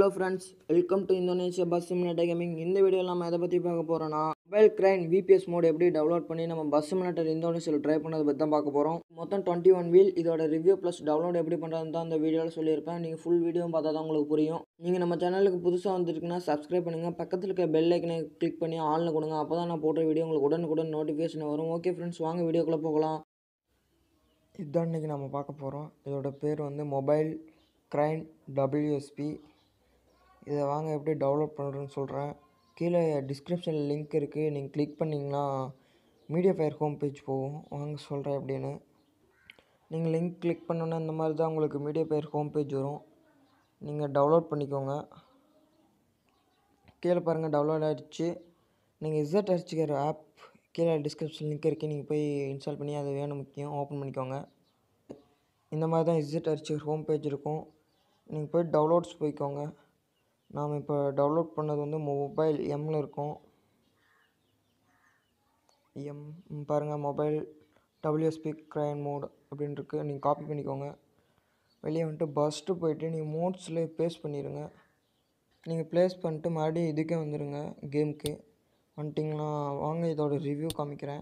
Hello friends welcome to Indonesia bus simulator gaming இந்த வீடியோவில் நம்ம எதை பற்றி பார்க்க போகிறோன்னா மொபைல் கிரைன் விபிஎஸ் மோட் எப்படி டவுன்லோட் பண்ணி நம்ம பஸ் சிமுலேட்டர் இந்தோனேஷியாவில் ட்ரை பண்ணதை பற்றி தான் பார்க்க போகிறோம் மொத்தம் டுவெண்ட்டி ஒன் வீல் இதோட ரிவ்யூ ப்ளஸ் டவுன்லோட் எப்படி பண்ணுறதுன்னு தான் இந்த வீடியோவில் சொல்லியிருப்பேன் நீங்கள் ஃபுல் வீடியோ பார்த்தா தான் உங்களுக்கு புரியும் நீங்கள் நம்ம சேனலுக்கு புதுசாக வந்திருக்குன்னா சப்ஸ்கிரைப் பண்ணுங்கள் பக்கத்தில் இருக்க பெல் ஐக்கனை கிளிக் பண்ணி ஆள்னு கொடுங்க அப்போ தான் நான் போடுற வீடியோ உங்களுக்கு உடனுக்குடன் நோட்டிஃபிகேஷன் வரும் ஓகே ஃப்ரெண்ட்ஸ் வாங்க வீடியோக்குள்ளே போகலாம் இதுதான் இன்றைக்கி நம்ம பார்க்க போகிறோம் இதோட பேர் வந்து மொபைல் க்ரைன் டபிள்யூஎஸ்பி இதை வாங்க எப்படி டவுன்லோட் பண்ணுறதுன்னு சொல்கிறேன் கீழே டிஸ்கிரிப்ஷனில் லிங்க் இருக்குது நீங்கள் கிளிக் பண்ணிங்கன்னா மீடியா ஃபயர் ஹோம் பேஜ் போகும் வாங்க சொல்கிறேன் எப்படின்னு நீங்கள் லிங்க் கிளிக் பண்ணோன்னே இந்த மாதிரி தான் உங்களுக்கு மீடியா ஃபயர் ஹோம் பேஜ் வரும் நீங்கள் டவுன்லோட் பண்ணிக்கோங்க கீழே பாருங்கள் டவுன்லோட் ஆகிடுச்சு நீங்கள் இசட் அடிச்சுக்கிற ஆப் கீழே டிஸ்கிரிப்ஷன் லிங்க் இருக்குது நீங்கள் போய் இன்ஸ்டால் பண்ணி அது வேணும் முக்கியம் ஓப்பன் பண்ணிக்கோங்க இந்த மாதிரி தான் இசட் அடிச்சுக்கிற ஹோம் பேஜ் இருக்கும் நீங்கள் போய் டவுன்லோட்ஸ் போய்க்கோங்க நாம் இப்போ டவுன்லோட் பண்ணது வந்து மொபைல் எம்மில் இருக்கும் எம் பாருங்கள் மொபைல் டபிள்யூஎஸ்பி க்ரைன் மோட் அப்படின்னு இருக்குது நீங்கள் காப்பி பண்ணிக்கோங்க வெளியே வந்துட்டு பஸ்ட்டு போயிட்டு நீங்கள் மோட்ஸில் ப்ளேஸ் பண்ணிடுங்க நீங்கள் ப்ளேஸ் பண்ணிட்டு மறுபடியும் இதுக்கே வந்துடுங்க கேமுக்கு வந்துட்டிங்கன்னா வாங்க இதோட ரிவ்யூ காமிக்கிறேன்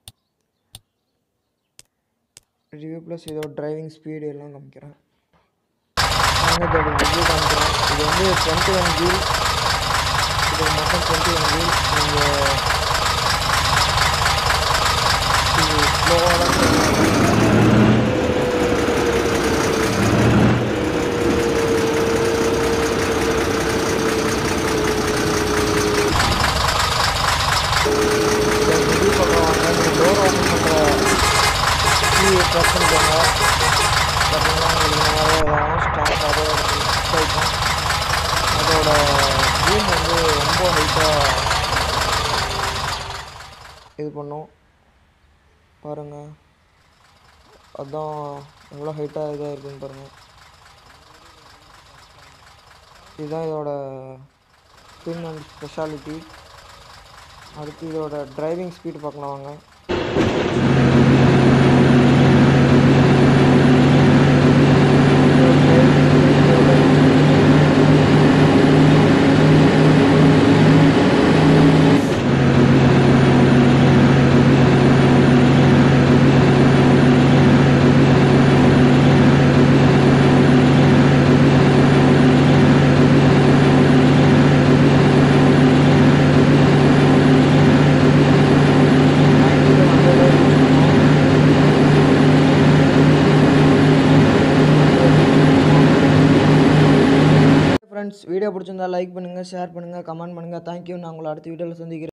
ரிவ்யூ ப்ளஸ் இதோட டிரைவிங் ஸ்பீடு எல்லாம் காமிக்கிறேன் வாங்க இதோட ரிவ்யூ காமிக்கிறேன் இது வந்து டுவெண்ட்டி ஒன் வீல் இது மொத்தம் டுவெண்ட்டி ஒன் வீல் நீங்கள் இது ஸ்லோவாக தான் போகணும். இந்த ரிவ்யூ பக்கம் வாங்க நீங்கள் டோர் ஓப்பன் பண்ணுற கீயை ப்ரெஸ் பண்ணிக்கோங்க பார்த்தீங்கன்னா உங்களுக்கு இந்த மாதிரி வரும் ஸ்டார்ட் அதோட இருக்கும் அதோட ரூம் வந்து ரொம்ப ஹைட்டாக இது பண்ணும் பாருங்கள் அதான் எவ்வளோ ஹைட்டாக இதாக இருக்குன்னு பாருங்கள் இதுதான் இதோட ஸ்பின் அண்ட் ஸ்பெஷாலிட்டி அடுத்து இதோட டிரைவிங் ஸ்பீடு பார்க்கலாம் வாங்க ஃப்ரெண்ட்ஸ் வீடியோ பிடிச்சிருந்தா லைக் பண்ணுங்கள் ஷேர் பண்ணுங்கள் கமெண்ட் பண்ணுங்கள் தேங்க்யூ நான் உங்களை அடுத்த வீடியோவில் சந்திக்கிறேன்